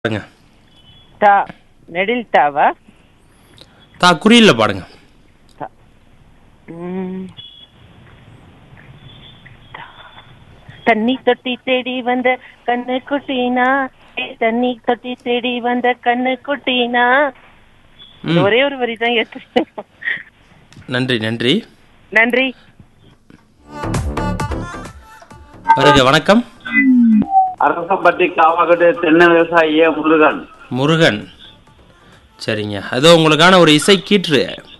பாடுங்க தா நெடில் தாவா தா குறியில் பாடுங்க ம். தண்ணி தொட்டி தேடி வந்த கண்ணு குட்டினா ஏ, தண்ணி தொட்டி தேடி வந்த கண்ணு குட்டினா ம். ஒரே ஒரு வரி தான் ஏத்து நன்றி நன்றி நன்றி வருக வணக்கம் அரசம்பட்டி காவகட்டு தென்னை விவசாயி ஏ முருகன் முருகன் சரிங்க அதோ உங்களுக்கான ஒரு இசை கீற்று